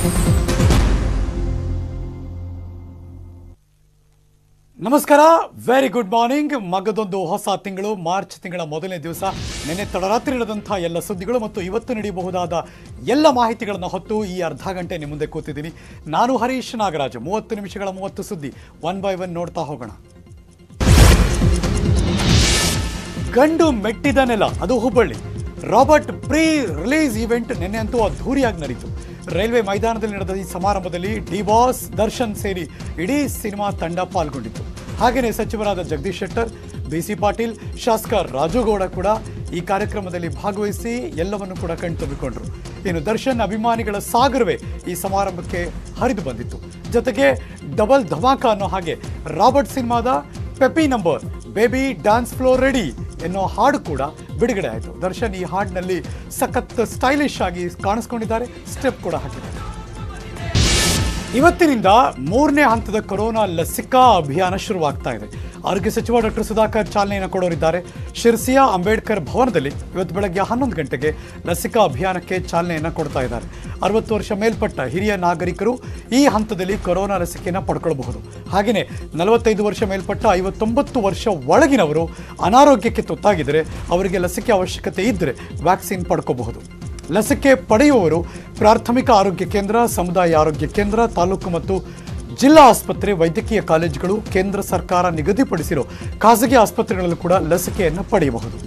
ನಮಸ್ಕಾರ very good morning ಮಗದೊಂದು ಹೊಸ ತಿಂಗಳು ಮಾರ್ಚ್ ತಿಂಗಳ ಮೊದಲನೇ ದಿವಸ ನಿನ್ನೆ ತಡರಾತ್ರಿ ನಡೆದಂತಹ ಎಲ್ಲ ಸುದ್ದಿಗಳು ಮತ್ತು ಇವತ್ತು ನಡೆಯಬಹುದಾದ ಎಲ್ಲ ಮಾಹಿತಿಗಳನ್ನು ಹೊತ್ತು ಈ ಅರ್ಧ ಗಂಟೆ ನಿಮ್ಮ ಮುಂದೆ ಕೂತಿದ್ದೀನಿ ನಾನು ಹರೀಶ್ ನಾಗರಾಜ್ ಮೂವತ್ತು ನಿಮಿಷಗಳ ಮೂವತ್ತು ಸುದ್ದಿ ಒನ್ ಬೈ ಒನ್ ನೋಡ್ತಾ ಹೋಗೋಣ ಗಂಡು ಮೆಟ್ಟಿದ ನೆಲ ಅದು Hubballi Robert pre release event ನಿನ್ನೆ ಅಂತೂ ಅದ್ಧೂರಿಯಾಗಿ ನಡೆಯಿತು ರೈಲ್ವೆ ಮೈದಾನದಲ್ಲಿ ನಡೆದ ಈ ಸಮಾರಂಭದಲ್ಲಿ ಡಿ ಬಾಸ್ ದರ್ಶನ್ ಸೇರಿ ಇಡೀ ಸಿನಿಮಾ ತಂಡ ಪಾಲ್ಗೊಂಡಿತ್ತು ಹಾಗೆಯೇ ಸಚಿವರಾದ ಜಗದೀಶ್ ಶೆಟ್ಟರ್ ಬಿ ಸಿ ಪಾಟೀಲ್ ಶಾಸಕ ರಾಜುಗೌಡ ಕೂಡ ಈ ಕಾರ್ಯಕ್ರಮದಲ್ಲಿ ಭಾಗವಹಿಸಿ ಎಲ್ಲವನ್ನು ಕೂಡ ಕಣ್ತುಂಬಿಕೊಂಡ್ರು ಇನ್ನು ದರ್ಶನ್ ಅಭಿಮಾನಿಗಳ ಸಾಗರವೇ ಈ ಸಮಾರಂಭಕ್ಕೆ ಹರಿದು ಬಂದಿತ್ತು ಜೊತೆಗೆ ಡಬಲ್ ಧಮಾಕ ಅನ್ನೋ ಹಾಗೆ ರಾಬರ್ಟ್ ಸಿನಿಮಾದ peppy number baby dance floor ready ಎನ್ನೋ ಹಾಡು ಕೂಡ ಬಿಡುಗಡೆ ಆಯಿತು ದರ್ಶನ್ ಈ ಹಾಡಿನಲ್ಲಿ ಸಖತ್ ಸ್ಟೈಲಿಶ್ ಆಗಿ ಕಾಣಿಸ್ಕೊಂಡಿದ್ದಾರೆ ಸ್ಟೆಪ್ ಕೂಡ ಹಾಕಿದ್ದಾರೆ ಇವತ್ತಿನಿಂದ ಮೂರನೇ ಹಂತದ ಕೊರೋನಾ ಲಸಿಕಾ ಅಭಿಯಾನ ಶುರುವಾಗ್ತಾ ಇದೆ ಆರೋಗ್ಯ ಸಚಿವ ಡಾಕ್ಟರ್ ಸುಧಾಕರ್ ಚಾಲನೆಯನ್ನು ಕೊಡೋರಿದ್ದಾರೆ ಶಿರ್ಸಿಯ ಅಂಬೇಡ್ಕರ್ ಭವನದಲ್ಲಿ ಇವತ್ತು ಬೆಳಗ್ಗೆ ಹನ್ನೊಂದು ಗಂಟೆಗೆ ಲಸಿಕಾ ಅಭಿಯಾನಕ್ಕೆ ಚಾಲನೆಯನ್ನು ಕೊಡ್ತಾ ಇದ್ದಾರೆ ಅರವತ್ತು ವರ್ಷ ಮೇಲ್ಪಟ್ಟ ಹಿರಿಯ ನಾಗರಿಕರು ಈ ಹಂತದಲ್ಲಿ ಕೊರೋನಾ ಲಸಿಕೆಯನ್ನು ಪಡ್ಕೊಳ್ಬಹುದು ಹಾಗೆಯೇ ನಲವತ್ತೈದು ವರ್ಷ ಮೇಲ್ಪಟ್ಟ ಐವತ್ತೊಂಬತ್ತು ವರ್ಷ ಒಳಗಿನವರು ಅನಾರೋಗ್ಯಕ್ಕೆ ತುತ್ತಾಗಿದ್ದರೆ ಅವರಿಗೆ ಲಸಿಕೆ ಅವಶ್ಯಕತೆ ಇದ್ದರೆ ವ್ಯಾಕ್ಸಿನ್ ಪಡ್ಕೋಬಹುದು ಲಸಿಕೆ ಪಡೆಯುವವರು ಪ್ರಾಥಮಿಕ ಆರೋಗ್ಯ ಕೇಂದ್ರ ಸಮುದಾಯ ಆರೋಗ್ಯ ಕೇಂದ್ರ ತಾಲೂಕು ಮತ್ತು ಜಿಲ್ಲಾ ಆಸ್ಪತ್ರೆ ವೈದ್ಯಕೀಯ ಕಾಲೇಜುಗಳು ಕೇಂದ್ರ ಸರ್ಕಾರ ನಿಗದಿಪಡಿಸಿರೋ ಖಾಸಗಿ ಆಸ್ಪತ್ರೆಗಳಲ್ಲೂ ಕೂಡ ಲಸಿಕೆಯನ್ನು ಪಡೆಯಬಹುದು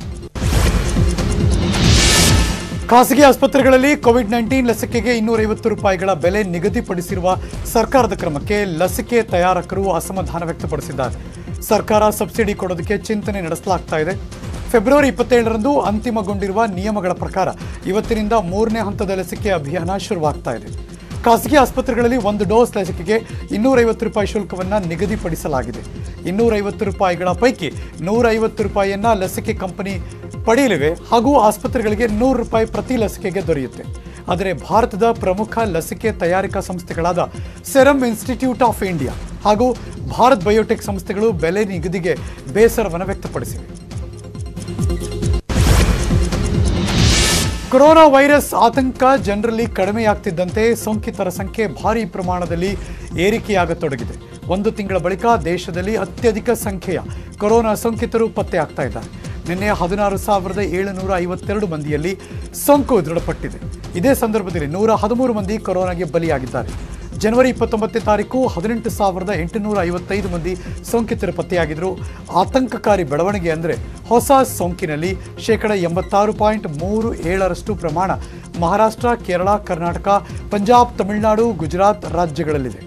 ಖಾಸಗಿ ಆಸ್ಪತ್ರೆಗಳಲ್ಲಿ ಕೋವಿಡ್ ನೈನ್ಟೀನ್ ಲಸಿಕೆಗೆ ಇನ್ನೂರೈವತ್ತು ರೂಪಾಯಿಗಳ ಬೆಲೆ ನಿಗದಿಪಡಿಸಿರುವ ಸರ್ಕಾರದ ಕ್ರಮಕ್ಕೆ ಲಸಿಕೆ ತಯಾರಕರು ಅಸಮಾಧಾನ ವ್ಯಕ್ತಪಡಿಸಿದ್ದಾರೆ ಸರ್ಕಾರ ಸಬ್ಸಿಡಿ ಕೊಡೋದಕ್ಕೆ ಚಿಂತನೆ ನಡೆಸಲಾಗ್ತಾ ಇದೆ ಫೆಬ್ರವರಿ ಇಪ್ಪತ್ತೇಳರಂದು ಅಂತಿಮಗೊಂಡಿರುವ ನಿಯಮಗಳ ಪ್ರಕಾರ ಇವತ್ತಿನಿಂದ ಮೂರನೇ ಹಂತದ ಲಸಿಕೆ ಅಭಿಯಾನ ಶುರುವಾಗ್ತಾ ಇದೆ ಖಾಸಗಿ ಆಸ್ಪತ್ರೆಗಳಲ್ಲಿ ಒಂದು ಡೋಸ್ ಲಸಿಕೆಗೆ ಇನ್ನೂರೈವತ್ತು ರೂಪಾಯಿ ಶುಲ್ಕವನ್ನು ನಿಗದಿಪಡಿಸಲಾಗಿದೆ ಇನ್ನೂರೈವತ್ತು ರೂಪಾಯಿಗಳ ಪೈಕಿ ನೂರೈವತ್ತು ರೂಪಾಯಿಯನ್ನ ಲಸಿಕೆ ಕಂಪನಿ ಪಡೆಯಲಿವೆ ಹಾಗೂ ಆಸ್ಪತ್ರೆಗಳಿಗೆ ನೂರು ರೂಪಾಯಿ ಪ್ರತಿ ಲಸಿಕೆಗೆ ದೊರೆಯುತ್ತೆ ಆದರೆ ಭಾರತದ ಪ್ರಮುಖ ಲಸಿಕೆ ತಯಾರಿಕಾ ಸಂಸ್ಥೆಗಳಾದ ಸೆರಮ್ ಇನ್ಸ್ಟಿಟ್ಯೂಟ್ ಆಫ್ ಇಂಡಿಯಾ ಹಾಗೂ ಭಾರತ್ ಬಯೋಟೆಕ್ ಸಂಸ್ಥೆಗಳು ಬೆಲೆ ನಿಗದಿಗೆ ಬೇಸರವನ್ನು ವ್ಯಕ್ತಪಡಿಸಿವೆ ಕೊರೋನಾ ವೈರಸ್ ಆತಂಕ ಜನರಲ್ಲಿ ಕಡಿಮೆಯಾಗ್ತಿದ್ದಂತೆ ಸೋಂಕಿತರ ಸಂಖ್ಯೆ ಭಾರಿ ಪ್ರಮಾಣದಲ್ಲಿ ಏರಿಕೆಯಾಗತೊಡಗಿದೆ ಒಂದು ತಿಂಗಳ ಬಳಿಕ ದೇಶದಲ್ಲಿ ಅತ್ಯಧಿಕ ಸಂಖ್ಯೆಯ ಕೊರೋನಾ ಸೋಂಕಿತರು ಪತ್ತೆಯಾಗ್ತಾ ಇದ್ದಾರೆ ನಿನ್ನೆ ಹದಿನಾರು ಸಾವಿರದ ಏಳುನೂರ ಐವತ್ತೆರಡು ಮಂದಿಯಲ್ಲಿ ಸೋಂಕು ದೃಢಪಟ್ಟಿದೆ ಇದೇ ಸಂದರ್ಭದಲ್ಲಿ ನೂರ ಹದಿಮೂರು ಮಂದಿ ಕೊರೋನಾಗೆ ಬಲಿಯಾಗಿದ್ದಾರೆ ಜನವರಿ ಇಪ್ಪತ್ತೊಂಬತ್ತನೇ ತಾರೀಕು ಹದಿನೆಂಟು ಸಾವಿರದ ಎಂಟುನೂರ ಐವತ್ತೈದು ಮಂದಿ ಸೋಂಕಿತರು ಪತ್ತೆಯಾಗಿದ್ದರು ಆತಂಕಕಾರಿ ಬೆಳವಣಿಗೆ ಅಂದರೆ ಹೊಸ ಸೋಂಕಿನಲ್ಲಿ ಶೇಕಡ ಎಂಬತ್ತಾರು ಪಾಯಿಂಟ್ ಮೂರು ಏಳರಷ್ಟು ಪ್ರಮಾಣ ಮಹಾರಾಷ್ಟ್ರ ಕೇರಳ ಕರ್ನಾಟಕ ಪಂಜಾಬ್ ತಮಿಳುನಾಡು ಗುಜರಾತ್ ರಾಜ್ಯಗಳಲ್ಲಿದೆ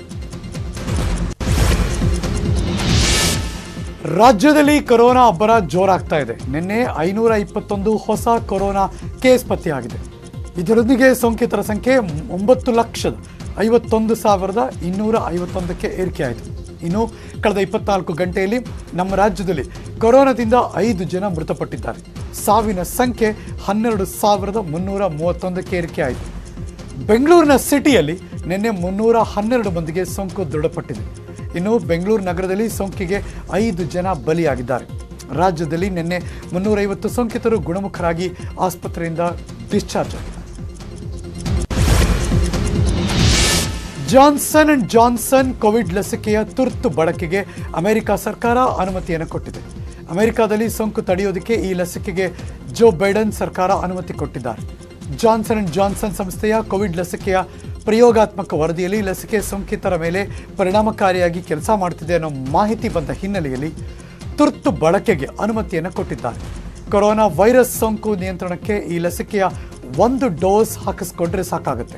ರಾಜ್ಯದಲ್ಲಿ ಕೊರೋನಾ ಅಬ್ಬರ ಜೋರಾಗ್ತಾ ಇದೆ ನಿನ್ನೆ ಐನೂರ ಇಪ್ಪತ್ತೊಂದು ಹೊಸ ಕೊರೋನಾ ಕೇಸ್ ಪತ್ತೆಯಾಗಿದೆ ಇದರೊಂದಿಗೆ ಸೋಂಕಿತರ ಸಂಖ್ಯೆ ಒಂಬತ್ತು ಲಕ್ಷದ ಐವತ್ತೊಂದು ಸಾವಿರದ ಇನ್ನೂರ ಐವತ್ತೊಂದಕ್ಕೆ ಏರಿಕೆಯಾಯಿತು ಇನ್ನು ಕಳೆದ ಇಪ್ಪತ್ನಾಲ್ಕು ಗಂಟೆಯಲ್ಲಿ ನಮ್ಮ ರಾಜ್ಯದಲ್ಲಿ ಕೊರೋನಾದಿಂದ ಐದು ಜನ ಮೃತಪಟ್ಟಿದ್ದಾರೆ ಸಾವಿನ ಸಂಖ್ಯೆ ಹನ್ನೆರಡು ಸಾವಿರದ ಮುನ್ನೂರ ಮೂವತ್ತೊಂದಕ್ಕೆ ಏರಿಕೆಯಾಯಿತು ಬೆಂಗಳೂರಿನ ಸಿಟಿಯಲ್ಲಿ ನಿನ್ನೆ ಮುನ್ನೂರ ಹನ್ನೆರಡು ಮಂದಿಗೆ ಸೋಂಕು ದೃಢಪಟ್ಟಿದೆ ಇನ್ನು ಬೆಂಗಳೂರು ನಗರದಲ್ಲಿ ಸೋಂಕಿಗೆ ಐದು ಜನ ಬಲಿಯಾಗಿದ್ದಾರೆ ರಾಜ್ಯದಲ್ಲಿ ನಿನ್ನೆ ಮುನ್ನೂರೈವತ್ತು ಸೋಂಕಿತರು ಗುಣಮುಖರಾಗಿ ಆಸ್ಪತ್ರೆಯಿಂದ ಡಿಸ್ಚಾರ್ಜ್ ಆಗಿದ್ದಾರೆ ಜಾನ್ಸನ್ ಅಂಡ್ ಜಾನ್ಸನ್ ಕೋವಿಡ್ ಲಸಿಕೆಯ ತುರ್ತು ಬಳಕೆಗೆ ಅಮೆರಿಕ ಸರ್ಕಾರ ಅನುಮತಿಯನ್ನು ಕೊಟ್ಟಿದೆ ಅಮೆರಿಕದಲ್ಲಿ ಸೋಂಕು ತಡೆಯೋದಕ್ಕೆ ಈ ಲಸಿಕೆಗೆ ಜೋ ಬೈಡನ್ ಸರ್ಕಾರ ಅನುಮತಿ ಕೊಟ್ಟಿದ್ದಾರೆ ಜಾನ್ಸನ್ ಅಂಡ್ ಜಾನ್ಸನ್ ಸಂಸ್ಥೆಯ ಕೋವಿಡ್ ಲಸಿಕೆಯ ಪ್ರಯೋಗಾತ್ಮಕ ವರದಿಯಲ್ಲಿ ಲಸಿಕೆ ಸೋಂಕಿತರ ಮೇಲೆ ಪರಿಣಾಮಕಾರಿಯಾಗಿ ಕೆಲಸ ಮಾಡ್ತಿದೆ ಅನ್ನೋ ಮಾಹಿತಿ ಬಂದ ಹಿನ್ನೆಲೆಯಲ್ಲಿ ತುರ್ತು ಬಳಕೆಗೆ ಅನುಮತಿಯನ್ನು ಕೊಟ್ಟಿದ್ದಾರೆ ಕೊರೋನಾ ವೈರಸ್ ಸೋಂಕು ನಿಯಂತ್ರಣಕ್ಕೆ ಈ ಲಸಿಕೆಯ ಒಂದು ಡೋಸ್ ಹಾಕಿಸ್ಕೊಂಡ್ರೆ ಸಾಕಾಗುತ್ತೆ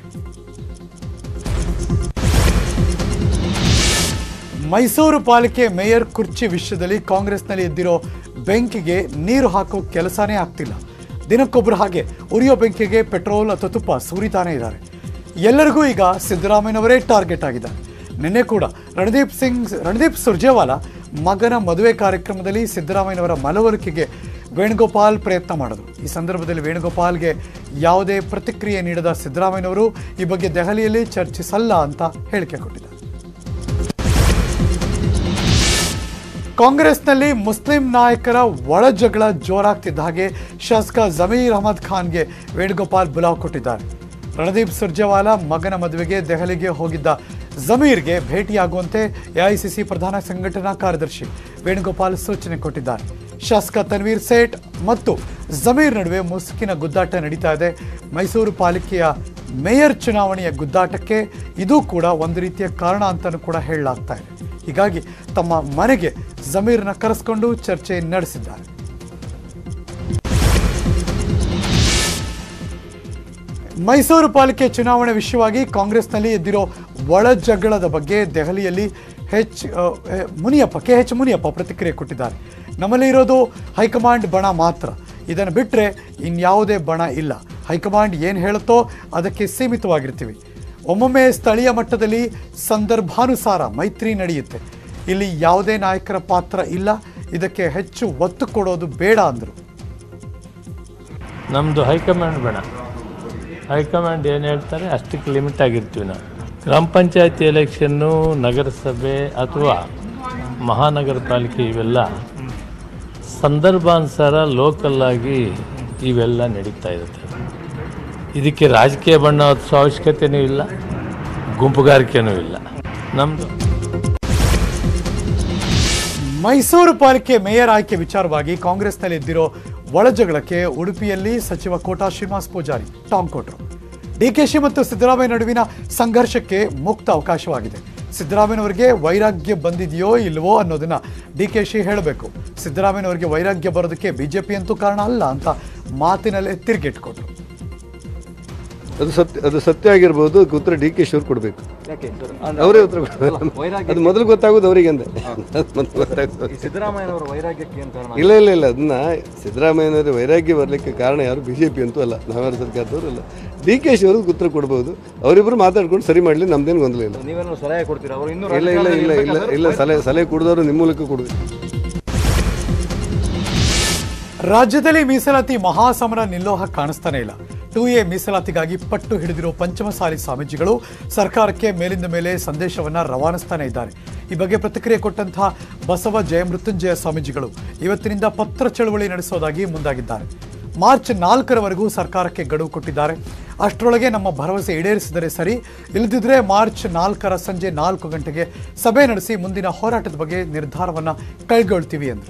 ಮೈಸೂರು ಪಾಲಿಕೆ ಮೇಯರ್ ಕುರ್ಚಿ ವಿಷಯದಲ್ಲಿ ಕಾಂಗ್ರೆಸ್ನಲ್ಲಿ ಎದ್ದಿರೋ ಬೆಂಕಿಗೆ ನೀರು ಹಾಕೋ ಕೆಲಸನೇ ಆಗ್ತಿಲ್ಲ ದಿನಕ್ಕೊಬ್ಬರು ಹಾಗೆ ಉರಿಯೋ ಬೆಂಕಿಗೆ ಪೆಟ್ರೋಲ್ ಅಥವಾ ತುಪ್ಪ ಸುರಿತಾನೇ ಇದ್ದಾರೆ ಎಲ್ಲರಿಗೂ ಈಗ ಸಿದ್ದರಾಮಯ್ಯನವರೇ ಟಾರ್ಗೆಟ್ ಆಗಿದ್ದಾರೆ ನಿನ್ನೆ ಕೂಡ ರಣದೀಪ್ ಸಿಂಗ್ ರಣದೀಪ್ ಸುರ್ಜೇವಾಲಾ ಮಗನ ಮದುವೆ ಕಾರ್ಯಕ್ರಮದಲ್ಲಿ ಸಿದ್ದರಾಮಯ್ಯನವರ ಮನವೊಲಿಕೆಗೆ ವೇಣುಗೋಪಾಲ್ ಪ್ರಯತ್ನ ಮಾಡಿದ್ರು ಈ ಸಂದರ್ಭದಲ್ಲಿ ವೇಣುಗೋಪಾಲ್ಗೆ ಯಾವುದೇ ಪ್ರತಿಕ್ರಿಯೆ ನೀಡದ ಸಿದ್ದರಾಮಯ್ಯನವರು ಈ ಬಗ್ಗೆ ದೆಹಲಿಯಲ್ಲಿ ಚರ್ಚಿಸಲ್ಲ ಅಂತ ಹೇಳಿಕೆ ಕೊಟ್ಟಿದ್ದಾರೆ ಕಾಂಗ್ರೆಸ್ನಲ್ಲಿ ಮುಸ್ಲಿಂ ನಾಯಕರ ಒಳಜಗಳ ಜೋರಾಗ್ತಿದ್ದ ಹಾಗೆ ಶಾಸಕ ಜಮೀರ್ ಅಹಮದ್ ಖಾನ್ಗೆ ವೇಣುಗೋಪಾಲ್ ಬುಲಾವ್ ಕೊಟ್ಟಿದ್ದಾರೆ ರಣದೀಪ್ ಸುರ್ಜೇವಾಲಾ ಮಗನ ಮದುವೆಗೆ ದೆಹಲಿಗೆ ಹೋಗಿದ್ದ ಜಮೀರ್ಗೆ ಭೇಟಿಯಾಗುವಂತೆ ಎಐಸಿಸಿ ಪ್ರಧಾನ ಸಂಘಟನಾ ಕಾರ್ಯದರ್ಶಿ ವೇಣುಗೋಪಾಲ್ ಸೂಚನೆ ಕೊಟ್ಟಿದ್ದಾರೆ ಶಾಸಕ ತನ್ವೀರ್ ಸೇಠ್ ಮತ್ತು ಜಮೀರ್ ನಡುವೆ ಮುಸುಕಿನ ಗುದ್ದಾಟ ನಡೀತಾ ಇದೆ ಮೈಸೂರು ಪಾಲಿಕೆಯ ಮೇಯರ್ ಚುನಾವಣೆಯ ಗುದ್ದಾಟಕ್ಕೆ ಇದು ಕೂಡ ಒಂದು ರೀತಿಯ ಕಾರಣ ಅಂತಲೂ ಕೂಡ ಹೇಳಲಾಗ್ತಾ ಇದೆ ಹೀಗಾಗಿ ತಮ್ಮ ಮನೆಗೆ ಜಮೀರ್ನ ಕರೆಸ್ಕೊಂಡು ಚರ್ಚೆ ನಡೆಸಿದ್ದಾರೆ ಮೈಸೂರು ಪಾಲಿಕೆ ಚುನಾವಣೆ ವಿಷಯವಾಗಿ ಕಾಂಗ್ರೆಸ್ನಲ್ಲಿ ಎದ್ದಿರೋ ಒಳ ಜಗಳದ ಬಗ್ಗೆ ದೆಹಲಿಯಲ್ಲಿ ಹೆಚ್ ಅ, ಎ, ಮುನಿಯಪ್ಪ ಕೆ ಎಚ್ ಮುನಿಯಪ್ಪ ಪ್ರತಿಕ್ರಿಯೆ ಕೊಟ್ಟಿದ್ದಾರೆ ನಮ್ಮಲ್ಲಿ ಇರೋದು ಹೈಕಮಾಂಡ್ ಬಣ ಮಾತ್ರ ಇದನ್ನು ಬಿಟ್ಟರೆ ಇನ್ಯಾವುದೇ ಬಣ ಇಲ್ಲ ಹೈಕಮಾಂಡ್ ಏನು ಹೇಳುತ್ತೋ ಅದಕ್ಕೆ ಸೀಮಿತವಾಗಿರ್ತೀವಿ ಒಮ್ಮೊಮ್ಮೆ ಸ್ಥಳೀಯ ಮಟ್ಟದಲ್ಲಿ ಸಂದರ್ಭಾನುಸಾರ ಮೈತ್ರಿ ನಡೆಯುತ್ತೆ ಇಲ್ಲಿ ಯಾವುದೇ ನಾಯಕರ ಪಾತ್ರ ಇಲ್ಲ ಇದಕ್ಕೆ ಹೆಚ್ಚು ಒತ್ತು ಕೊಡೋದು ಬೇಡ ಅಂದರು ನಮ್ಮದು ಹೈಕಮಾಂಡ್ ಬೇಡ ಹೈಕಮಾಂಡ್ ಏನು ಹೇಳ್ತಾರೆ ಅಷ್ಟಕ್ಕೆ ಲಿಮಿಟ್ ಆಗಿರ್ತೀವಿ ನಾವು ಗ್ರಾಮ ಪಂಚಾಯತಿ ಎಲೆಕ್ಷನ್ನು ನಗರಸಭೆ ಅಥವಾ ಮಹಾನಗರ ಪಾಲಿಕೆ ಇವೆಲ್ಲ ಸಂದರ್ಭಾನುಸಾರ ಲೋಕಲ್ ಆಗಿ ಇವೆಲ್ಲ ನಡೀತಾ ಇರುತ್ತೆ ಇದಕ್ಕೆ ರಾಜಕೀಯ ಬಣ್ಣ ಹಚ್ಚೋ ಅವಶ್ಯಕತೆಯೂ ಇಲ್ಲ ಗುಂಪುಗಾರಿಕೆನೂ ಇಲ್ಲ ನಮ್ಮದು ಮೈಸೂರು ಪಾಲಿಕೆ ಮೇಯರ್ ಆಯ್ಕೆ ವಿಚಾರವಾಗಿ ಕಾಂಗ್ರೆಸ್ನಲ್ಲಿ ಎದ್ದಿರೋ ಒಳಜಗಳಕ್ಕೆ ಉಡುಪಿಯಲ್ಲಿ ಸಚಿವ ಕೋಟಾ ಶ್ರೀನಿವಾಸ್ ಪೂಜಾರಿ ಟಾಂಗ್ ಕೊಟ್ರು ಡಿಕೆಶಿ ಮತ್ತು ಸಿದ್ದರಾಮಯ್ಯ ನಡುವಿನ ಸಂಘರ್ಷಕ್ಕೆ ಮುಕ್ತ ಅವಕಾಶವಾಗಿದೆ ಸಿದ್ದರಾಮಯ್ಯನವರಿಗೆ ವೈರಾಗ್ಯ ಬಂದಿದೆಯೋ ಇಲ್ವೋ ಅನ್ನೋದನ್ನ ಡಿಕೆಶಿ ಹೇಳಬೇಕು ಸಿದ್ದರಾಮಯ್ಯನವರಿಗೆ ವೈರಾಗ್ಯ ಬರೋದಕ್ಕೆ ಬಿಜೆಪಿ ಅಂತೂ ಕಾರಣ ಅಲ್ಲ ಅಂತ ಮಾತಿನಲ್ಲೇ ತಿರುಗೇಟ್ಕೊಟ್ರು ಅದು ಸತ್ಯ ಅದು ಸತ್ಯ ಆಗಿರ್ಬೋದು ಅದಕ್ಕೆ ಉತ್ತರ ಡಿ ಕೆ ಶಿವ್ರು ಕೊಡಬೇಕು ಅವರೇ ಉತ್ತರ ಕೊಡಬೇಕು ಅದು ಮೊದಲು ಗೊತ್ತಾಗೋದು ಅವರಿಗೆ ಅಂದೆ ಮೊದಲು ಗೊತ್ತಾಗೋದು ಸಿದ್ದರಾಮಯ್ಯನವರ ವೈರಾಗ್ಯಕ್ಕೆ ಏನು ಕಾರಣ ಇಲ್ಲ ಇಲ್ಲ ಇಲ್ಲ ಅದನ್ನ ಸಿದ್ದರಾಮಯ್ಯನವರ ವೈರಾಗ್ಯ ಬರಲಿಕ್ಕೆ ಕಾರಣ ಯಾರು ಬಿ ಜೆ ಪಿ ಅಂತೂ ಅಲ್ಲ ನಾವ್ಯಾರು ಸರ್ಕಾರದವರು ಅಲ್ಲ ಡಿ ಕೆ ಶಿ ಅವ್ರಿಗೆ ಉತ್ತರ ಕೊಡ್ಬೋದು ಅವರಿಬ್ಬರು ಮಾತಾಡ್ಕೊಂಡು ಸರಿ ಮಾಡಲಿ ನಮ್ದೇನು ಗೊಂದಲ ಇಲ್ಲ ನೀವೇನೋ ಸಲಹೆ ಕೊಡ್ತೀರಾ ಅವರು ಇನ್ನೂ ಇಲ್ಲ ಇಲ್ಲ ಇಲ್ಲ ಇಲ್ಲ ಇಲ್ಲ ಸಲಹೆ ಸಲಹೆ ಕುಡಿದವರು ನಿಮ್ಮ ಮೂಲಕ ಕೊಡಬೇಕು ರಾಜ್ಯದಲ್ಲಿ ಮೀಸಲಾತಿ ಮಹಾಸಮರ ನಿಲ್ಲೋ ಹಾಗೆ ಕಾಣಿಸ್ತಾನೆ ಇಲ್ಲ ಟೂ ಎ ಮೀಸಲಾತಿಗಾಗಿ ಪಟ್ಟು ಹಿಡಿದಿರೋ ಪಂಚಮಸಾಲಿ ಸ್ವಾಮೀಜಿಗಳು ಸರ್ಕಾರಕ್ಕೆ ಮೇಲಿಂದ ಮೇಲೆ ಸಂದೇಶವನ್ನ ರವಾನಿಸ್ತಾನೆ ಇದ್ದಾರೆ ಈ ಬಗ್ಗೆ ಪ್ರತಿಕ್ರಿಯೆ ಕೊಟ್ಟಂತಹ ಬಸವ ಜಯಮೃತ್ಯುಂಜಯ ಸ್ವಾಮೀಜಿಗಳು ಇವತ್ತಿನಿಂದ ಪತ್ರ ಚಳವಳಿ ನಡೆಸೋದಾಗಿ ಮುಂದಾಗಿದ್ದಾರೆ ಮಾರ್ಚ್ ನಾಲ್ಕರವರೆಗೂ ಸರ್ಕಾರಕ್ಕೆ ಗಡುವು ಕೊಟ್ಟಿದ್ದಾರೆ ಅಷ್ಟರೊಳಗೆ ನಮ್ಮ ಭರವಸೆ ಈಡೇರಿಸಿದರೆ ಸರಿ ಇಲ್ಲದಿದ್ದರೆ ಮಾರ್ಚ್ ನಾಲ್ಕರ ಸಂಜೆ ನಾಲ್ಕು ಗಂಟೆಗೆ ಸಭೆ ನಡೆಸಿ ಮುಂದಿನ ಹೋರಾಟದ ಬಗ್ಗೆ ನಿರ್ಧಾರವನ್ನು ಕೈಗೊಳ್ತೀವಿ ಎಂದರು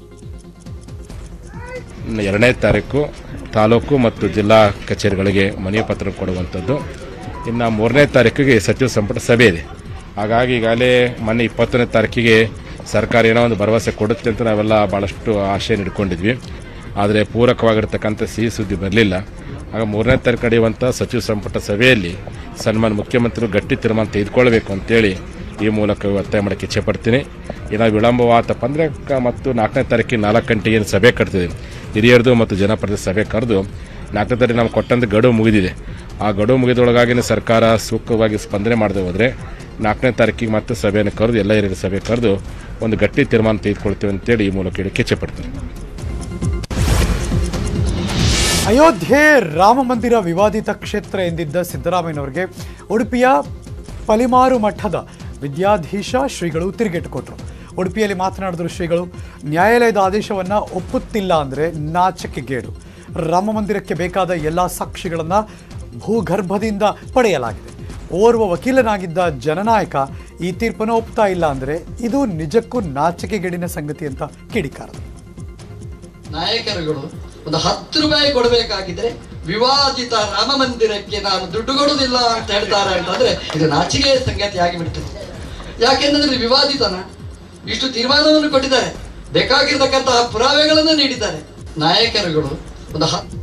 ಎರಡನೇ ತಾರೀಕು ತಾಲೂಕು ಮತ್ತು ಜಿಲ್ಲಾ ಕಚೇರಿಗಳಿಗೆ ಮನವಿ ಪತ್ರ ಕೊಡುವಂಥದ್ದು ಇನ್ನು ಮೂರನೇ ತಾರೀಕಿಗೆ ಸಚಿವ ಸಂಪುಟ ಸಭೆ ಇದೆ ಹಾಗಾಗಿ ಈಗಾಗಲೇ ಮೊನ್ನೆ ಇಪ್ಪತ್ತನೇ ತಾರೀಕಿಗೆ ಸರ್ಕಾರ ಏನೋ ಒಂದು ಭರವಸೆ ಕೊಡುತ್ತೆ ಅಂತ ನಾವೆಲ್ಲ ಭಾಳಷ್ಟು ಆಶೆ ಇಟ್ಕೊಂಡಿದ್ವಿ ಆದರೆ ಪೂರಕವಾಗಿರ್ತಕ್ಕಂಥ ಸಿಹಿ ಸುದ್ದಿ ಬರಲಿಲ್ಲ ಆಗ ಮೂರನೇ ತಾರೀಕು ನಡೆಯುವಂಥ ಸಚಿವ ಸಂಪುಟ ಸಭೆಯಲ್ಲಿ ಸನ್ಮಾನ್ಯ ಮುಖ್ಯಮಂತ್ರಿಗಳು ಗಟ್ಟಿ ತೀರ್ಮಾನ ತೆಗೆದುಕೊಳ್ಬೇಕು ಅಂತೇಳಿ ಈ ಮೂಲಕ ಒತ್ತಾಯ ಮಾಡೋಕ್ಕೆ ಇಚ್ಛೆ ಪಡ್ತೀನಿ ಇನ್ನು ವಿಳಂಬವಾತಪ್ಪ ಅಂದರೆ ಕ ಮತ್ತು ನಾಲ್ಕನೇ ತಾರೀಕಿಗೆ ನಾಲ್ಕು ಗಂಟೆಗೆ ಏನು ಸಭೆ ಕಟ್ತಿದೆ ಹಿರಿಯರದು ಮತ್ತು ಜನಪ್ರತಿನಿಧಿ ಸಭೆ ಕರೆದು ನಾಲ್ಕನೇ ತಾರೀಕು ನಾವು ಕೊಟ್ಟಂತ ಗಡುವು ಮುಗಿದಿದೆ ಆ ಗಡುವು ಮುಗಿದೊಳಗಾಗಿನ ಸರ್ಕಾರ ಸೂಕ್ತವಾಗಿ ಸ್ಪಂದನೆ ಮಾಡದೆ ಹೋದರೆ ನಾಲ್ಕನೇ ತಾರೀಕಿಗೆ ಮತ್ತೆ ಸಭೆಯನ್ನು ಕರೆದು ಎಲ್ಲ ಹಿರಿಯರ ಸಭೆ ಕರೆದು ಒಂದು ಗಟ್ಟಿ ತೀರ್ಮಾನ ತೆಗೆದುಕೊಳ್ತೀವಿ ಅಂತೇಳಿ ಈ ಮೂಲಕ ಹೇಳಕ್ಕೆ ಇಚ್ಛೆ ಪಡ್ತೀನಿ ಅಯೋಧ್ಯೆ ರಾಮ ಮಂದಿರ ವಿವಾದಿತ ಕ್ಷೇತ್ರ ಎಂದಿದ್ದ ಸಿದ್ದರಾಮಯ್ಯನವರಿಗೆ ಉಡುಪಿಯ ಪಲಿಮಾರು ಮಠದ ವಿದ್ಯಾಧೀಶ ಶ್ರೀಗಳು ತಿರುಗೇಟು ಕೊಟ್ಟರು ಉಡುಪಿಯಲ್ಲಿ ಮಾತನಾಡಿದ್ರು ಶ್ರೀಗಳು ನ್ಯಾಯಾಲಯದ ಆದೇಶವನ್ನು ಒಪ್ಪುತ್ತಿಲ್ಲ ಅಂದರೆ ನಾಚಿಕೆಗೇಡು ರಾಮ ಮಂದಿರಕ್ಕೆ ಬೇಕಾದ ಎಲ್ಲ ಸಾಕ್ಷಿಗಳನ್ನು ಭೂಗರ್ಭದಿಂದ ಪಡೆಯಲಾಗಿದೆ ಓರ್ವ ವಕೀಲನಾಗಿದ್ದ ಜನನಾಯಕ ಈ ತೀರ್ಪನ್ನು ಒಪ್ತಾ ಇಲ್ಲ ಅಂದರೆ ಇದು ನಿಜಕ್ಕೂ ನಾಚಿಕೆಗೇಡಿನ ಸಂಗತಿ ಅಂತ ಕಿಡಿಕಾರರು ನಾಯಕರುಗಳು ಒಂದು ಹತ್ತು ರೂಪಾಯಿ ಕೊಡಬೇಕಾಗಿದ್ರೆ ವಿವಾದಿತ ರಾಮ ಮಂದಿರಕ್ಕೆ ನಾನು ದುಡ್ಡು ಕೊಡುವುದಿಲ್ಲ ಅಂತ ಹೇಳ್ತಾರೆ ಅಂತಂದ್ರೆ ಇದು ನಾಚಿಕೆಯ ಸಂಗತಿ ಆಗಿಬಿಡ್ತದೆ ಯಾಕೆಂದ್ರೆ ಇದು ವಿವಾದಿತನ ಇಷ್ಟು ತೀರ್ಮಾನವನ್ನು ಕೊಟ್ಟಿದ್ದಾರೆ ಬೇಕಾಗಿರ್ತಕ್ಕಂತಹ ಪುರಾವೆಗಳನ್ನು ನೀಡಿದ್ದಾರೆ ನಾಯಕರುಗಳು ಒಂದು ಹತ್ತು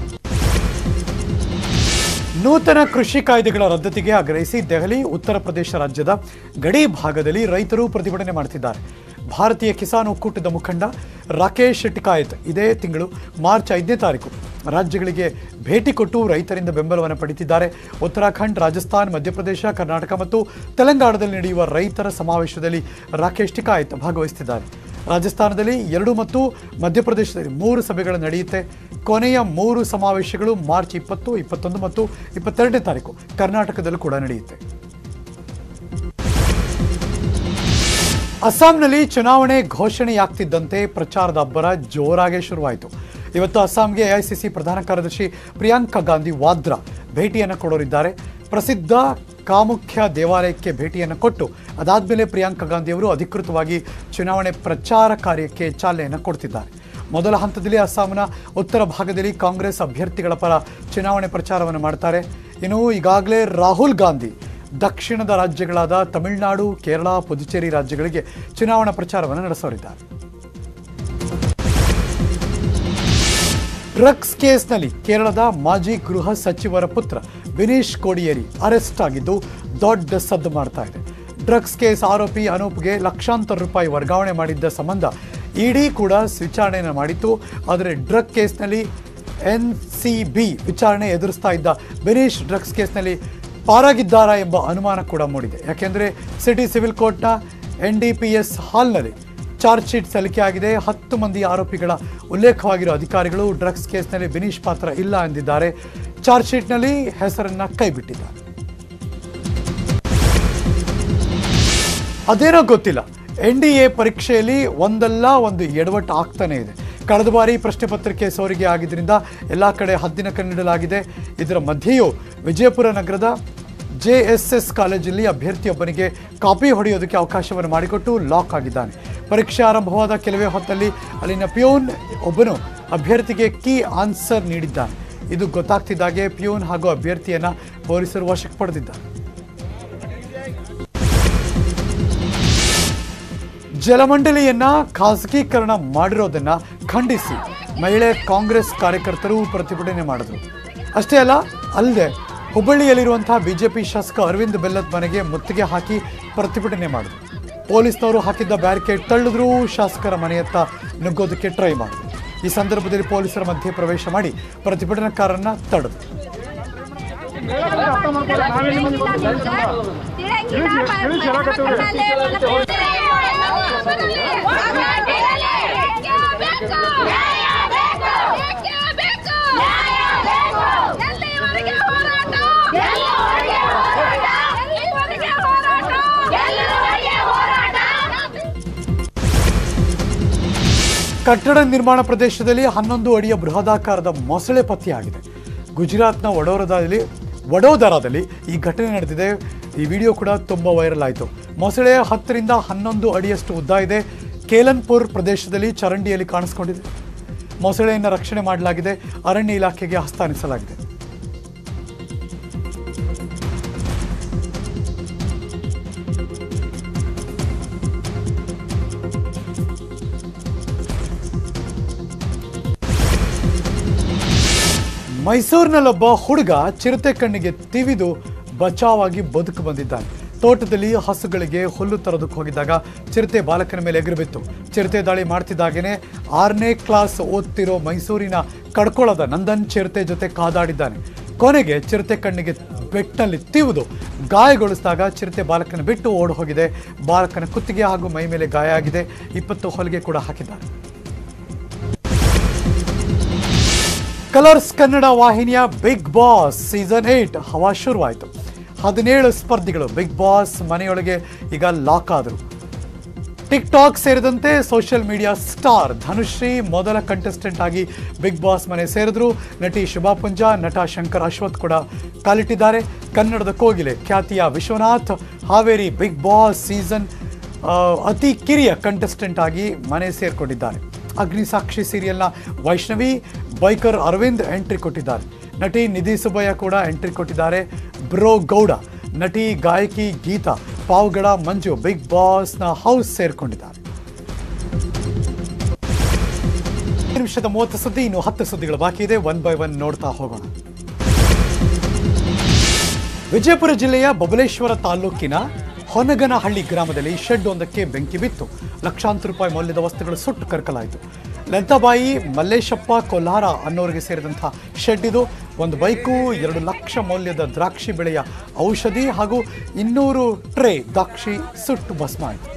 ನೂತನ ಕೃಷಿ ಕಾಯ್ದೆಗಳ ರದ್ದತಿಗೆ ಆಗ್ರಹಿಸಿ ದೆಹಲಿ ಉತ್ತರ ಪ್ರದೇಶ ರಾಜ್ಯದ ಗಡಿ ಭಾಗದಲ್ಲಿ ರೈತರು ಪ್ರತಿಭಟನೆ ಮಾಡುತ್ತಿದ್ದಾರೆ ಭಾರತೀಯ ಕಿಸಾನ್ ಒಕ್ಕೂಟದ ಮುಖಂಡ ರಾಕೇಶ್ ಟಿಕಾಯತ್ ಇದೇ ತಿಂಗಳು ಮಾರ್ಚ್ ಐದನೇ ತಾರೀಕು ರಾಜ್ಯಗಳಿಗೆ ಭೇಟಿ ಕೊಟ್ಟು ರೈತರಿಂದ ಬೆಂಬಲವನ್ನು ಪಡೆದಿದ್ದಾರೆ ಉತ್ತರಾಖಂಡ್ ರಾಜಸ್ಥಾನ್ ಮಧ್ಯಪ್ರದೇಶ ಕರ್ನಾಟಕ ಮತ್ತು ತೆಲಂಗಾಣದಲ್ಲಿ ನಡೆಯುವ ರೈತರ ಸಮಾವೇಶದಲ್ಲಿ ರಾಕೇಶ್ ಟಿಕಾಯತ್ ಭಾಗವಹಿಸುತ್ತಿದ್ದಾರೆ ರಾಜಸ್ಥಾನದಲ್ಲಿ ಎರಡು ಮತ್ತು ಮಧ್ಯಪ್ರದೇಶದಲ್ಲಿ ಮೂರು ಸಭೆಗಳು ನಡೆಯುತ್ತೆ ಕೊನೆಯ ಮೂರು ಸಮಾವೇಶಗಳು ಮಾರ್ಚ್ ಇಪ್ಪತ್ತು ಇಪ್ಪತ್ತೊಂದು ಮತ್ತು ಇಪ್ಪತ್ತೆರಡನೇ ತಾರೀಕು ಕರ್ನಾಟಕದಲ್ಲೂ ಕೂಡ ನಡೆಯುತ್ತೆ ಅಸ್ಸಾಂನಲ್ಲಿ ಚುನಾವಣೆ ಘೋಷಣೆಯಾಗ್ತಿದ್ದಂತೆ ಪ್ರಚಾರದ ಅಬ್ಬರ ಜೋರಾಗಿ ಶುರುವಾಯಿತು ಇವತ್ತು ಅಸ್ಸಾಂಗೆ ಎಐಸಿಸಿ ಪ್ರಧಾನ ಕಾರ್ಯದರ್ಶಿ ಪ್ರಿಯಾಂಕಾ ಗಾಂಧಿ ವಾದ್ರಾ ಭೇಟಿಯನ್ನು ಕೊಡೋರಿದ್ದಾರೆ ಪ್ರಸಿದ್ಧ ಕಾಮುಖ್ಯ ದೇವಾಲಯಕ್ಕೆ ಭೇಟಿಯನ್ನು ಕೊಟ್ಟು ಅದಾದಮೇಲೆ ಪ್ರಿಯಾಂಕಾ ಗಾಂಧಿಯವರು ಅಧಿಕೃತವಾಗಿ ಚುನಾವಣೆ ಪ್ರಚಾರ ಕಾರ್ಯಕ್ಕೆ ಚಾಲನೆಯನ್ನು ಕೊಡ್ತಿದ್ದಾರೆ ಮೊದಲ ಹಂತದಲ್ಲಿ ಅಸ್ಸಾಂನ ಉತ್ತರ ಭಾಗದಲ್ಲಿ ಕಾಂಗ್ರೆಸ್ ಅಭ್ಯರ್ಥಿಗಳ ಪರ ಚುನಾವಣೆ ಪ್ರಚಾರವನ್ನು ಮಾಡ್ತಾರೆ ಇನ್ನು ಈಗಾಗಲೇ ರಾಹುಲ್ ಗಾಂಧಿ ದಕ್ಷಿಣದ ರಾಜ್ಯಗಳಾದ ತಮಿಳುನಾಡು ಕೇರಳ ಪುದುಚೇರಿ ರಾಜ್ಯಗಳಿಗೆ ಚುನಾವಣಾ ಪ್ರಚಾರವನ್ನು ನಡೆಸೋರಿದ್ದಾರೆ ಡ್ರಗ್ಸ್ ಕೇಸ್ನಲ್ಲಿ ಕೇರಳದ ಮಾಜಿ ಗೃಹ ಸಚಿವರ ಪುತ್ರ ವಿನೀಶ್ ಕೋಡಿಯೇರಿ ಅರೆಸ್ಟ್ ಆಗಿದ್ದು ದೊಡ್ಡ ಸದ್ದು ಮಾಡ್ತಾ ಇದೆ ಡ್ರಗ್ಸ್ ಕೇಸ್ ಆರೋಪಿ ಅನೂಪ್ಗೆ ಲಕ್ಷಾಂತರ ರೂಪಾಯಿ ವರ್ಗಾವಣೆ ಮಾಡಿದ್ದ ಸಂಬಂಧ ಇಡಿ ಕೂಡ ವಿಚಾರಣೆಯನ್ನು ಮಾಡಿತ್ತು ಆದರೆ ಡ್ರಗ್ ಕೇಸ್ನಲ್ಲಿ ಎನ್ ಸಿ ಬಿ ವಿಚಾರಣೆ ಎದುರಿಸ್ತಾ ಇದ್ದ ವಿನೀಶ್ ಡ್ರಗ್ಸ್ ಕೇಸ್ನಲ್ಲಿ ಪಾರಾಗಿದ್ದಾರಾ ಎಂಬ ಅನುಮಾನ ಕೂಡ ಮೂಡಿದೆ ಯಾಕೆಂದರೆ ಸಿಟಿ ಸಿವಿಲ್ ಕೋರ್ಟ್ನ ಎನ್ ಡಿ ಪಿ ಎಸ್ ಹಾಲ್ನಲ್ಲಿ ಚಾರ್ಜ್ ಶೀಟ್ ಸಲ್ಲಿಕೆ ಆಗಿದೆ ಹತ್ತು ಮಂದಿ ಆರೋಪಿಗಳ ಉಲ್ಲೇಖವಾಗಿರುವ ಅಧಿಕಾರಿಗಳು ಡ್ರಗ್ಸ್ ಕೇಸ್ನಲ್ಲಿ ಬಿನೀಶ್ ಪಾತ್ರ ಇಲ್ಲ ಎಂದಿದ್ದಾರೆ ಚಾರ್ಜ್ ಶೀಟ್ನಲ್ಲಿ ಹೆಸರನ್ನ ಕೈಬಿಟ್ಟಿದ್ದಾರೆ ಅದೇನೋ ಗೊತ್ತಿಲ್ಲ ಎನ್ ಡಿ ಎ ಪರೀಕ್ಷೆಯಲ್ಲಿ ಒಂದಲ್ಲ ಒಂದು ಎಡವಟ್ಟು ಆಗ್ತಾನೆ ಇದೆ ಕಳೆದ ಬಾರಿ ಪ್ರಶ್ನೆ ಪತ್ರಿಕೆ ಸೋರಿಕೆ ಆಗಿದ್ದರಿಂದ ಎಲ್ಲ ಕಡೆ ಹದ್ದಿನ ಕಣ್ಣಿಡಲಾಗಿದೆ ಇದರ ಮಧ್ಯೆಯೂ ವಿಜಯಪುರ ನಗರದ ಜೆ ಎಸ್ ಎಸ್ ಕಾಲೇಜಲ್ಲಿ ಅಭ್ಯರ್ಥಿಯೊಬ್ಬನಿಗೆ ಕಾಪಿ ಹೊಡೆಯೋದಕ್ಕೆ ಅವಕಾಶವನ್ನು ಮಾಡಿಕೊಟ್ಟು ಲಾಕ್ ಆಗಿದ್ದಾನೆ ಪರೀಕ್ಷೆ ಆರಂಭವಾದ ಕೆಲವೇ ಹೊತ್ತಲ್ಲಿ ಅಲ್ಲಿನ ಪಿಯೋನ್ ಒಬ್ಬನು ಅಭ್ಯರ್ಥಿಗೆ ಕೀ ಆನ್ಸರ್ ನೀಡಿದ್ದಾನೆ ಇದು ಗೊತ್ತಾಗ್ತಿದ್ದಾಗೆ ಪಿಯೋನ್ ಹಾಗೂ ಅಭ್ಯರ್ಥಿಯನ್ನ ಪೊಲೀಸರು ವಶಕ್ಕೆ ಪಡೆದಿದ್ದಾರೆ ಜಲಮಂಡಳಿಯನ್ನ ಖಾಸಗೀಕರಣ ಮಾಡಿರೋದನ್ನ ಖಂಡಿಸಿ ಮಹಿಳೆ ಕಾಂಗ್ರೆಸ್ ಕಾರ್ಯಕರ್ತರು ಪ್ರತಿಭಟನೆ ಮಾಡಿದ್ರು ಅಷ್ಟೇ ಅಲ್ಲ ಅಲ್ಲದೆ ಹುಬ್ಬಳ್ಳಿಯಲ್ಲಿರುವಂತಹ ಬಿಜೆಪಿ ಶಾಸಕ ಅರವಿಂದ್ ಬೆಲ್ಲದ್ ಮನೆಗೆ ಮುತ್ತಿಗೆ ಹಾಕಿ ಪ್ರತಿಭಟನೆ ಮಾಡಿದ್ರು ಪೊಲೀಸ್ನವರು ಹಾಕಿದ್ದ ಬ್ಯಾರಿಕೇಡ್ ತಳ್ಳಿದ್ರೂ ಶಾಸಕರ ಮನೆಯತ್ತ ನುಗ್ಗೋದಕ್ಕೆ ಟ್ರೈ ಮಾಡಿದ್ರು ಈ ಸಂದರ್ಭದಲ್ಲಿ ಪೊಲೀಸರ ಮಧ್ಯೆ ಪ್ರವೇಶ ಮಾಡಿ ಪ್ರತಿಭಟನಾಕಾರರನ್ನ ತಡೆದ್ರು ಕಟ್ಟಡ ನಿರ್ಮಾಣ ಪ್ರದೇಶದಲ್ಲಿ ಹನ್ನೊಂದು ಅಡಿಯ ಬೃಹದಾಕಾರದ ಮೊಸಳೆ ಪತ್ತೆಯಾಗಿದೆ ಗುಜರಾತ್ನ ವಡೋದರಾದಲ್ಲಿ ವಡೋದರಾದಲ್ಲಿ ಈ ಘಟನೆ ನಡೆದಿದೆ ಈ ವಿಡಿಯೋ ಕೂಡ ತುಂಬ ವೈರಲ್ ಆಯಿತು ಮೊಸಳೆ ಹತ್ತರಿಂದ ಹನ್ನೊಂದು ಅಡಿಯಷ್ಟು ಉದ್ದ ಇದೆ ಕೇಲನ್ಪುರ್ ಪ್ರದೇಶದಲ್ಲಿ ಚರಂಡಿಯಲ್ಲಿ ಕಾಣಿಸ್ಕೊಂಡಿದೆ ಮೊಸಳೆಯನ್ನು ರಕ್ಷಣೆ ಮಾಡಲಾಗಿದೆ ಅರಣ್ಯ ಇಲಾಖೆಗೆ ಹಸ್ತಾಂತರಿಸಲಾಗಿದೆ ಮೈಸೂರಿನಲ್ಲೊಬ್ಬ ಹುಡುಗ ಚಿರತೆ ಕಣ್ಣಿಗೆ ತಿವಿದು ಬಚಾವಾಗಿ ಬದುಕು ಬಂದಿದ್ದಾನೆ ತೋಟದಲ್ಲಿ ಹಸುಗಳಿಗೆ ಹುಲ್ಲು ತರೋದಕ್ಕೆ ಹೋಗಿದ್ದಾಗ ಚಿರತೆ ಬಾಲಕನ ಮೇಲೆ ಎಗರುಬಿತ್ತು ಚಿರತೆ ದಾಳಿ ಮಾಡ್ತಿದ್ದಾಗೇನೆ ಆರನೇ ಕ್ಲಾಸ್ ಓದ್ತಿರೋ ಮೈಸೂರಿನ ಕಡ್ಕೊಳದ ನಂದನ್ ಚಿರತೆ ಜೊತೆ ಕಾದಾಡಿದ್ದಾನೆ ಕೊನೆಗೆ ಚಿರತೆ ಕಣ್ಣಿಗೆ ಬೆಟ್ಟಲ್ಲಿ ತಿವಿದು ಗಾಯಗೊಳಿಸಿದಾಗ ಚಿರತೆ ಬಾಲಕನ ಬಿಟ್ಟು ಓಡಿ ಹೋಗಿದೆ ಬಾಲಕನ ಕುತ್ತಿಗೆ ಹಾಗೂ ಮೈ ಮೇಲೆ ಗಾಯ ಆಗಿದೆ ಇಪ್ಪತ್ತು ಹೊಲಿಗೆ ಕೂಡ ಹಾಕಿದ್ದಾರೆ ಕಲರ್ಸ್ ಕನ್ನಡ ವಾಹಿನಿಯ ಬಿಗ್ ಬಾಸ್ ಸೀಸನ್ ಏಟ್ ಹವಾ ಶುರುವಾಯಿತು ಹದಿನೇಳು ಸ್ಪರ್ಧಿಗಳು ಬಿಗ್ ಬಾಸ್ ಮನೆಯೊಳಗೆ ಈಗ ಲಾಕ್ ಆದರು ಟಿಕ್ ಟಾಕ್ ಸೇರಿದಂತೆ ಸೋಷಿಯಲ್ ಮೀಡಿಯಾ ಸ್ಟಾರ್ ಧನುಶ್ರೀ ಮೊದಲ ಕಂಟೆಸ್ಟೆಂಟ್ ಆಗಿ ಬಿಗ್ ಬಾಸ್ ಮನೆ ಸೇರಿದ್ರು ನಟಿ ಶುಭಾ ಪುಂಜಾ ನಟ ಶಂಕರ್ ಅಶ್ವಥ್ ಕೂಡ ಕಾಲಿಟ್ಟಿದ್ದಾರೆ ಕನ್ನಡದ ಕೋಗಿಲೆ ಖ್ಯಾತಿಯ Vishwanath Haveri Bigg Boss season ಆ, ಅತಿ ಕಿರಿಯ ಕಂಟೆಸ್ಟೆಂಟ್ ಆಗಿ ಮನೆ ಸೇರ್ಕೊಂಡಿದ್ದಾರೆ ಅಗ್ನಿಸಾಕ್ಷಿ ಸೀರಿಯಲ್ನ ವೈಷ್ಣವಿ ಬೈಕರ್ ಅರವಿಂದ್ ಎಂಟ್ರಿ ಕೊಟ್ಟಿದ್ದಾರೆ ನಟಿ ನಿಧಿ ಸುಬ್ಬಯ್ಯ ಕೂಡ ಎಂಟ್ರಿ ಕೊಟ್ಟಿದ್ದಾರೆ ಬ್ರೋ ಗೌಡ ನಟಿ ಗಾಯಕಿ ಗೀತಾ ಪಾವುಗಡ ಮಂಜು ಬಿಗ್ ಬಾಸ್ನ ಹೌಸ್ ಸೇರ್ಕೊಂಡಿದ್ದಾರೆ ನಿಮಿಷದ ಮೂವತ್ತು ಸುದ್ದಿ ಇನ್ನು ಹತ್ತು ಸುದ್ದಿಗಳು ಬಾಕಿ ಇದೆ ಒನ್ ಬೈ ಒನ್ ನೋಡ್ತಾ ಹೋಗೋಣ ವಿಜಯಪುರ ಜಿಲ್ಲೆಯ ಬಬಲೇಶ್ವರ ತಾಲೂಕಿನ ಹೊನಗನಹಳ್ಳಿ ಗ್ರಾಮದಲ್ಲಿ ಶೆಡ್ ಒಂದಕ್ಕೆ ಬೆಂಕಿ ಬಿತ್ತು ಲಕ್ಷಾಂತರ ರೂಪಾಯಿ ಮೌಲ್ಯದ ವಸ್ತುಗಳು ಸುಟ್ಟು ಕರಕಲಾಯಿತು ಲಲಿತಾಬಾಯಿ ಮಲ್ಲೇಶಪ್ಪ ಕೊಲ್ಹಾರ ಅನ್ನೋರಿಗೆ ಸೇರಿದಂಥ ಶೆಡ್ ಇದು ಒಂದು ಬೈಕು ಎರಡು ಲಕ್ಷ ಮೌಲ್ಯದ ದ್ರಾಕ್ಷಿ ಬೆಳೆಯ ಔಷಧಿ ಹಾಗೂ ಇನ್ನೂರು ಟ್ರೇ ದ್ರಾಕ್ಷಿ ಸುಟ್ಟು ಭಸ್ಮ ಆಯಿತು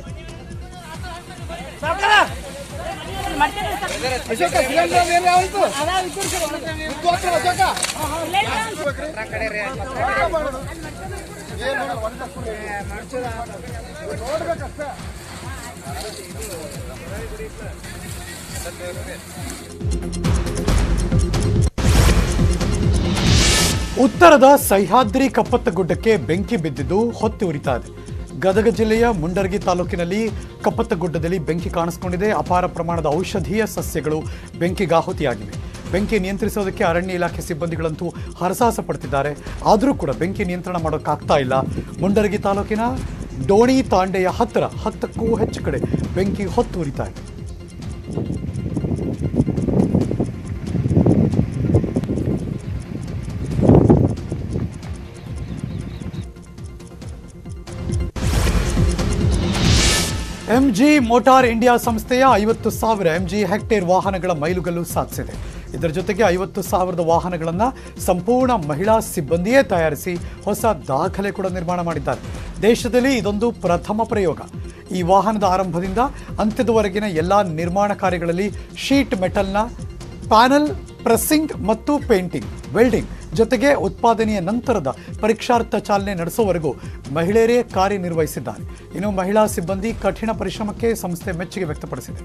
ಉತ್ತರದ ಸಹ್ಯಾದ್ರಿ ಕಪ್ಪತ್ತಗುಡ್ಡಕ್ಕೆ ಬೆಂಕಿ ಬಿದ್ದಿದ್ದು ಹೊತ್ತಿ ಉರಿತಾ ಇದೆ ಗದಗ ಜಿಲ್ಲೆಯ ಮುಂಡರಗಿ ತಾಲೂಕಿನಲ್ಲಿ ಕಪ್ಪತ್ತಗುಡ್ಡದಲ್ಲಿ ಬೆಂಕಿ ಕಾಣಿಸಿಕೊಂಡಿದೆ ಅಪಾರ ಪ್ರಮಾಣದ ಔಷಧೀಯ ಸಸ್ಯಗಳು ಬೆಂಕಿಗಾಹುತಿಯಾಗಿವೆ ಬೆಂಕಿ ನಿಯಂತ್ರಿಸೋದಕ್ಕೆ ಅರಣ್ಯ ಇಲಾಖೆ ಸಿಬ್ಬಂದಿಗಳಂತೂ ಹರಸಾಹಸ ಪಡ್ತಿದ್ದಾರೆ ಆದರೂ ಕೂಡ ಬೆಂಕಿ ನಿಯಂತ್ರಣ ಮಾಡೋಕ್ಕಾಗ್ತಾ ಇಲ್ಲ ಮುಂಡರಗಿ ತಾಲೂಕಿನ ಡೋಣಿ ತಾಂಡೆಯ ಹತ್ತಿರ ಹತ್ತಕ್ಕೂ ಹೆಚ್ಚು ಕಡೆ ಬೆಂಕಿ ಹೊತ್ತು ಉರಿತಾ ಇದೆ ಎಂಜಿ ಮೋಟಾರ್ ಇಂಡಿಯಾ ಸಂಸ್ಥೆಯ ಐವತ್ತು ಸಾವಿರ ಎಂಜಿ ಹೆಕ್ಟೇರ್ ವಾಹನಗಳ ಮೈಲುಗಲ್ಲು ಸಾಧಿಸಿದೆ ಇದರ ಜೊತೆಗೆ ಐವತ್ತು ಸಾವಿರದ ವಾಹನಗಳನ್ನು ಸಂಪೂರ್ಣ ಮಹಿಳಾ ಸಿಬ್ಬಂದಿಯೇ ತಯಾರಿಸಿ ಹೊಸ ದಾಖಲೆ ಕೂಡ ನಿರ್ಮಾಣ ಮಾಡಿದ್ದಾರೆ ದೇಶದಲ್ಲಿ ಇದೊಂದು ಪ್ರಥಮ ಪ್ರಯೋಗ ಈ ವಾಹನದ ಆರಂಭದಿಂದ ಅಂತ್ಯದವರೆಗಿನ ಎಲ್ಲ ನಿರ್ಮಾಣ ಕಾರ್ಯಗಳಲ್ಲಿ ಶೀಟ್ ಮೆಟಲ್ನ ಪ್ಯಾನಲ್ ಪ್ರೆಸ್ಸಿಂಗ್ ಮತ್ತು ಪೇಂಟಿಂಗ್ ವೆಲ್ಡಿಂಗ್ ಜೊತೆಗೆ ಉತ್ಪಾದನೆಯ ನಂತರದ ಪರೀಕ್ಷಾರ್ಥ ಚಾಲನೆ ನಡೆಸುವವರೆಗೂ ಮಹಿಳೆಯರೇ ಕಾರ್ಯನಿರ್ವಹಿಸಿದ್ದಾರೆ ಇನ್ನು ಮಹಿಳಾ ಸಿಬ್ಬಂದಿ ಕಠಿಣ ಪರಿಶ್ರಮಕ್ಕೆ ಸಂಸ್ಥೆ ಮೆಚ್ಚುಗೆ ವ್ಯಕ್ತಪಡಿಸಿದೆ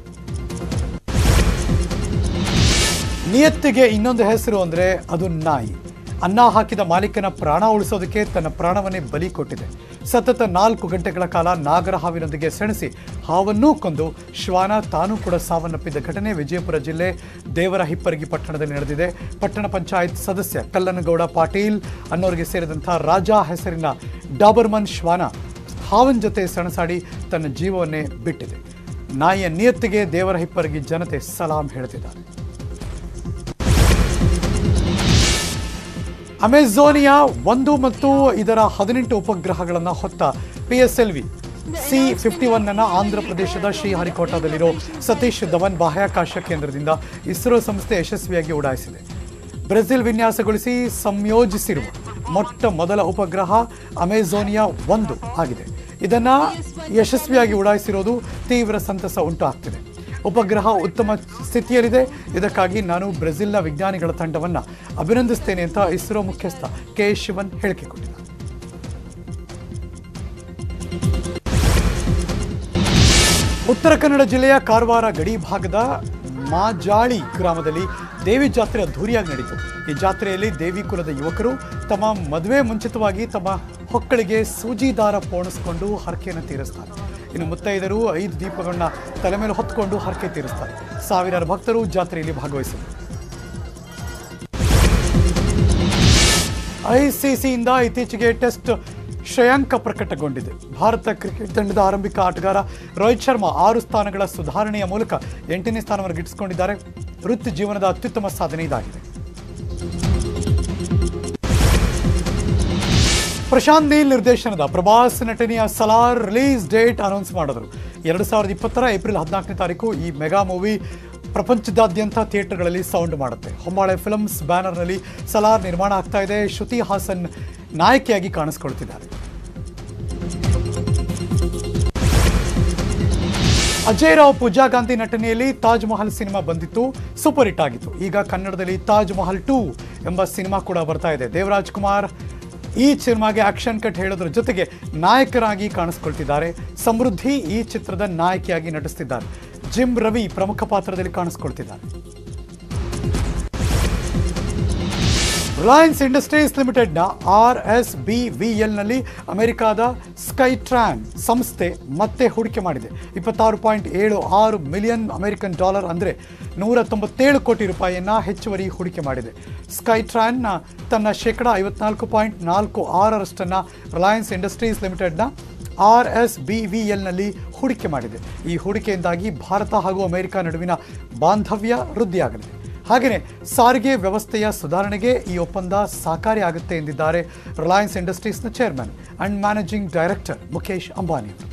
ನಿಯತ್ತಿಗೆ ಇನ್ನೊಂದು ಹೆಸರು ಅಂದರೆ ಅದು ನಾಯಿ ಅನ್ನ ಹಾಕಿದ ಮಾಲೀಕನ ಪ್ರಾಣ ಉಳಿಸೋದಕ್ಕೆ ತನ್ನ ಪ್ರಾಣವನ್ನೇ ಬಲಿ ಕೊಟ್ಟಿದೆ ಸತತ ನಾಲ್ಕು ಗಂಟೆಗಳ ಕಾಲ ನಾಗರ ಹಾವಿನೊಂದಿಗೆ ಸೆಣಸಿ ಹಾವನ್ನೂ ಕೊಂದು ಶ್ವಾನ ತಾನೂ ಕೂಡ ಸಾವನ್ನಪ್ಪಿದ್ದ ಘಟನೆ ವಿಜಯಪುರ ಜಿಲ್ಲೆ ದೇವರ ಹಿಪ್ಪರಗಿ ಪಟ್ಟಣದಲ್ಲಿ ನಡೆದಿದೆ ಪಟ್ಟಣ ಪಂಚಾಯತ್ ಸದಸ್ಯ ಕಲ್ಲನಗೌಡ ಪಾಟೀಲ್ ಅನ್ನೋರಿಗೆ ಸೇರಿದಂಥ ರಾಜಾ ಹೆಸರಿನ ಡಾಬರ್ಮನ್ ಶ್ವಾನ ಹಾವನ್ ಜೊತೆ ಸೆಣಸಾಡಿ ತನ್ನ ಜೀವವನ್ನೇ ಬಿಟ್ಟಿದೆ ನಾಯಿಯ ನಿಯತ್ತಿಗೆ ದೇವರ ಹಿಪ್ಪರಗಿ ಜನತೆ ಸಲಾಂ ಹೇಳ್ತಿದ್ದಾರೆ ಅಮೆಝೋನಿಯಾ ಒಂದು ಮತ್ತು ಇದರ ಹದಿನೆಂಟು ಉಪಗ್ರಹಗಳನ್ನು ಹೊತ್ತ P S L V C fifty one ಅನ್ನು ಆಂಧ್ರ ಪ್ರದೇಶದ ಶ್ರೀಹರಿಕೋಟಾದಲ್ಲಿರೋ ಸತೀಶ್ ಧವನ್ ಬಾಹ್ಯಾಕಾಶ ಕೇಂದ್ರದಿಂದ ಇಸ್ರೋ ಸಂಸ್ಥೆ ಯಶಸ್ವಿಯಾಗಿ ಉಡಾಯಿಸಿದೆ ಬ್ರೆಜಿಲ್ ವಿನ್ಯಾಸಗೊಳಿಸಿ ಸಂಯೋಜಿಸಿರುವ ಮೊಟ್ಟ ಮೊದಲ ಉಪಗ್ರಹ ಅಮೆಝೋನಿಯಾ ಒಂದು ಆಗಿದೆ ಇದನ್ನ ಯಶಸ್ವಿಯಾಗಿ ಉಡಾಯಿಸಿರೋದು ತೀವ್ರ ಸಂತಸ ಉಂಟು ಆಗ್ತಿದೆ ಉಪಗ್ರಹ ಉತ್ತಮ ಸ್ಥಿತಿಯಲ್ಲಿದೆ ಇದಕ್ಕಾಗಿ ನಾನು ಬ್ರೆಜಿಲ್ನ ವಿಜ್ಞಾನಿಗಳ ತಂಡವನ್ನು ಅಭಿನಂದಿಸ್ತೇನೆ ಅಂತ ಇಸ್ರೋ ಮುಖ್ಯಸ್ಥ ಕೆ ಶಿವನ್ ಹೇಳಿಕೆ ಕೊಟ್ಟಿದ್ದಾರೆ ಉತ್ತರ ಕನ್ನಡ ಜಿಲ್ಲೆಯ ಕಾರವಾರ ಗಡಿ ಭಾಗದ ಮಾಜಾಳಿ ಗ್ರಾಮದಲ್ಲಿ ದೇವಿ ಜಾತ್ರೆ ಅದ್ಧೂರಿಯಾಗಿ ನಡೀತು ಈ ಜಾತ್ರೆಯಲ್ಲಿ ದೇವಿ ಕುಲದ ಯುವಕರು ತಮ್ಮ ಮದುವೆ ಮುಂಚಿತವಾಗಿ ತಮ್ಮ ಹೊಕ್ಕಳಿಗೆ ಸೂಜಿ ದಾರ ಪೋಣಿಸ್ಕೊಂಡು ಹರಕೆಯನ್ನು ತೀರಿಸ್ತಾರೆ ಇನ್ನು ಮುತ್ತೈದರು ಐದು ದೀಪಗಳನ್ನ ತಲೆ ಮೇಲೆ ಹೊತ್ಕೊಂಡು ಹರಕೆ ತೀರಿಸ್ತಾರೆ ಸಾವಿರಾರು ಭಕ್ತರು ಜಾತ್ರೆಯಲ್ಲಿ ಭಾಗವಹಿಸಿದರು ಐಸಿಸಿಯಿಂದ ಇತ್ತೀಚೆಗೆ ಟೆಸ್ಟ್ ಶ್ರೇಯಾಂಕ ಪ್ರಕಟಗೊಂಡಿದೆ ಭಾರತ ಕ್ರಿಕೆಟ್ ತಂಡದ ಆರಂಭಿಕ ಆಟಗಾರ ರೋಹಿತ್ ಶರ್ಮಾ ಆರು ಸ್ಥಾನಗಳ ಸುಧಾರಣೆಯ ಮೂಲಕ ಎಂಟನೇ ಸ್ಥಾನವನ್ನು ಗಿಟ್ಟಿಸಿಕೊಂಡಿದ್ದಾರೆ ವೃತ್ತಿ ಜೀವನದ ಅತ್ಯುತ್ತಮ ಸಾಧನೆ ಇದಾಗಿದೆ ಪ್ರಶಾಂತ್ ನೀಲ್ ನಿರ್ದೇಶನದ ಪ್ರಭಾಸ್ ನಟನೆಯ ಸಲಾರ್ ರಿಲೀಸ್ ಡೇಟ್ ಅನೌನ್ಸ್ ಮಾಡಿದ್ರು ಎರಡು ಸಾವಿರದ ಇಪ್ಪತ್ತರ ಏಪ್ರಿಲ್ ಹದಿನಾಲ್ಕನೇ ತಾರೀಕು ಈ ಮೆಗಾ ಮೂವಿ ಪ್ರಪಂಚದಾದ್ಯಂತ ಥಿಯೇಟರ್ಗಳಲ್ಲಿ ಸೌಂಡ್ ಮಾಡುತ್ತೆ ಹೊಂಬಾಳೆ ಫಿಲ್ಮ್ಸ್ ಬ್ಯಾನರ್ನಲ್ಲಿ ಸಲಾರ್ ನಿರ್ಮಾಣ ಆಗ್ತಾ ಇದೆ ಶ್ರುತಿ ಹಾಸನ್ ನಾಯಕಿಯಾಗಿ ಕಾಣಿಸ್ಕೊಳ್ತಿದ್ದಾರೆ ಅಜಯ್ ರಾವ್ ಪೂಜಾ ಗಾಂಧಿ ನಟನೆಯಲ್ಲಿ ತಾಜ್ ಮಹಲ್ ಸಿನಿಮಾ ಬಂದಿತ್ತು ಸೂಪರ್ ಹಿಟ್ ಆಗಿತ್ತು ಈಗ ಕನ್ನಡದಲ್ಲಿ ತಾಜ್ ಮಹಲ್ ಟೂ ಎಂಬ ಸಿನಿಮಾ ಕೂಡ ಬರ್ತಾ ಇದೆ ದೇವರಾಜ್ ಕುಮಾರ್ ಈ ಸಿನಿಮಾಗೆ ಆಕ್ಷನ್ ಕಟ್ ಹೇಳೋದ್ರ ಜೊತೆಗೆ ನಾಯಕರಾಗಿ ಕಾಣಿಸ್ಕೊಳ್ತಿದ್ದಾರೆ ಸಮೃದ್ಧಿ ಈ ಚಿತ್ರದ ನಾಯಕಿಯಾಗಿ ನಟಿಸ್ತಿದ್ದಾರೆ ಜಿಮ್ ರವಿ ಪ್ರಮುಖ ಪಾತ್ರದಲ್ಲಿ ಕಾಣಿಸ್ಕೊಳ್ತಿದ್ದಾರೆ ರಿಲಯನ್ಸ್ ಇಂಡಸ್ಟ್ರೀಸ್ ಲಿಮಿಟೆಡ್ನ ಆರ್ ಎಸ್ ಬಿ ವಿ ಎಲ್ನಲ್ಲಿ ಅಮೆರಿಕಾದ ಸ್ಕೈಟ್ರಾನ್ ಸಂಸ್ಥೆ ಮತ್ತೆ ಹೂಡಿಕೆ ಮಾಡಿದೆ ಇಪ್ಪತ್ತಾರು ಪಾಯಿಂಟ್ ಏಳು ಆರು ಮಿಲಿಯನ್ ಅಮೆರಿಕನ್ ಡಾಲರ್ ಅಂದರೆ ನೂರ ತೊಂಬತ್ತೇಳು ಕೋಟಿ ರೂಪಾಯಿಯನ್ನು ಹೆಚ್ಚುವರಿ ಹೂಡಿಕೆ ಮಾಡಿದೆ ಸ್ಕೈಟ್ರಾನ್ನ ತನ್ನ ಶೇಕಡ ಐವತ್ನಾಲ್ಕು ಪಾಯಿಂಟ್ ನಾಲ್ಕು ಆರರಷ್ಟನ್ನು ರಿಲಯನ್ಸ್ ಇಂಡಸ್ಟ್ರೀಸ್ ಲಿಮಿಟೆಡ್ನ ಆರ್ ಎಸ್ ಬಿ ವಿ ಎಲ್ನಲ್ಲಿ ಹೂಡಿಕೆ ಮಾಡಿದೆ ಈ ಹೂಡಿಕೆಯಿಂದಾಗಿ ಭಾರತ ಹಾಗೂ ಅಮೆರಿಕ ನಡುವಿನ ಬಾಂಧವ್ಯ ವೃದ್ಧಿಯಾಗಲಿದೆ ಹಾಗೆಯೇ ಸಾರಿಗೆ ವ್ಯವಸ್ಥೆಯ ಸುಧಾರಣೆಗೆ ಈ ಒಪ್ಪಂದ ಸಹಕಾರಿ ಆಗುತ್ತೆ ಎಂದಿದ್ದಾರೆ ರಿಲಯನ್ಸ್ ಇಂಡಸ್ಟ್ರೀಸ್ನ chairman and managing director Mukesh Ambani ಅವರು